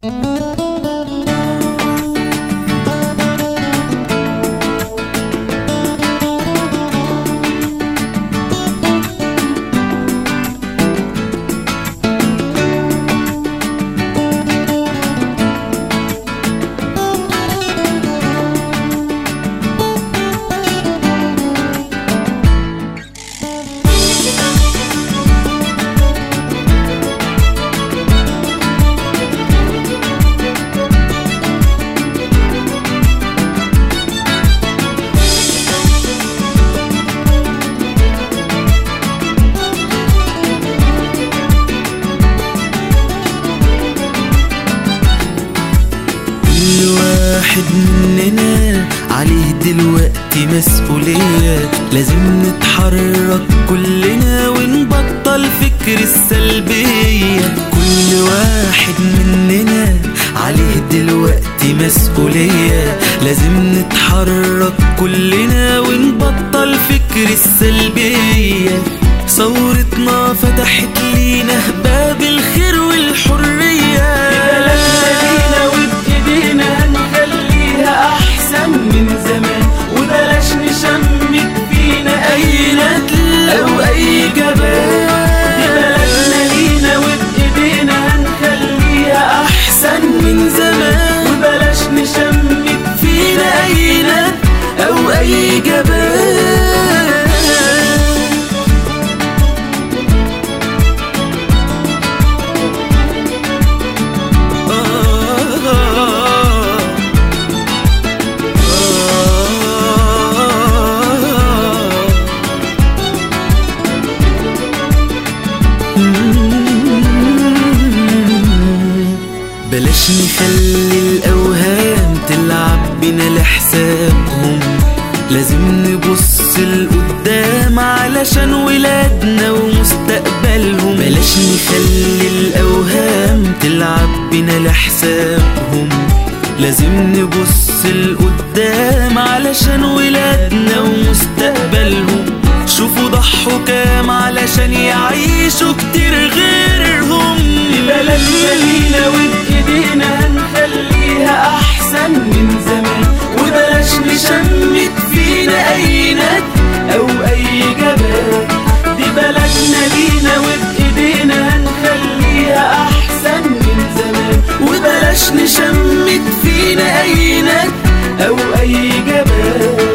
كل واحد مننا عليه دلوقتي مسؤولية لازم نتحرك كلنا ونبطل فكر السلبية كل واحد مننا عليه دلوقتي مسؤولية لازم نتحرك كلنا ونبطل فكر السلبية ثورتنا فتحت لينا باب الخير والحرية بلدنا وبإيدينا هنخليها أحسن من زمان وبلاش نشمت فينا أي ندل أو أي جبان دي بلدنا لينا وبإيدينا هنخليها أحسن من زمان وبلاش نشمت فينا أي ندل أو أي جبان بلاش نخلي الأوهام تلعب بينا لحسابهم لازم نبص لقدام علشان ولادنا ومستقبلهم بلاش نخلي الأوهام تلعب بينا لحسابهم لازم نبص لقدام علشان ولادنا ومستقبلهم شوفوا ضحوا كام علشان يعيشوا كتير غيرهم بلدنا لينا وبإيدينا هنخليها أحسن من زمان وبلاش نشمت فينا أي ند أو أي جبان دي بلدنا لينا وبإيدينا هنخليها أحسن من زمان وبلاش نشمت فينا أي ند أو أي جبان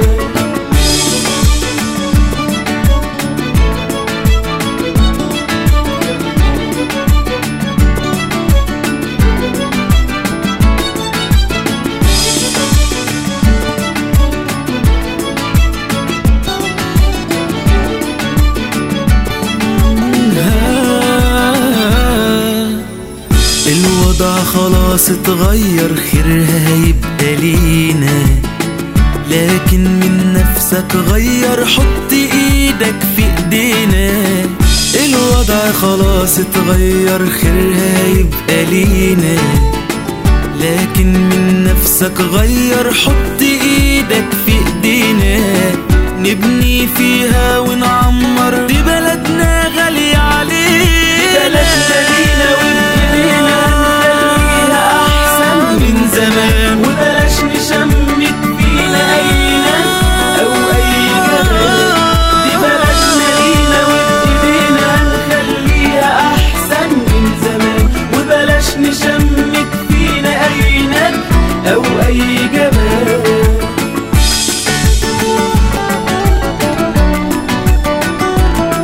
الوضع خلاص اتغير خيرها هيبقى لينا لكن من نفسك غير حط ايدك في ايدينا الوضع خلاص اتغير خيرها هيبقى لينا لكن من نفسك غير حط ايدك في ايدينا نبني فيها ونعمر دي بلدنا غالية علينا بلدنا لينا وبإيدينا هنخليها أحسن من زمان وبلاش نشمت فينا أي ند أو أي جبان دي بلدنا لينا وبإيدينا هنخليها أحسن من زمان وبلاش نشمت فينا أي ند أو أي جبان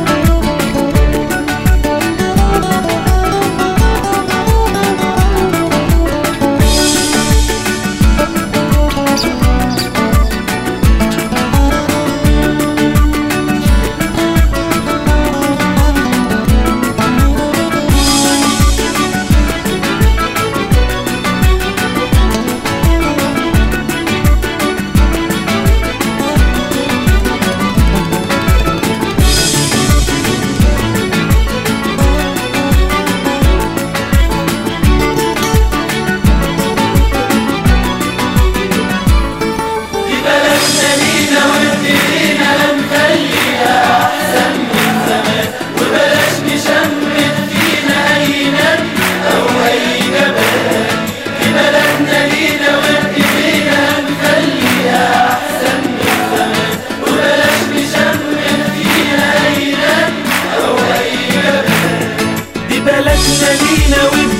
بلدنا لينا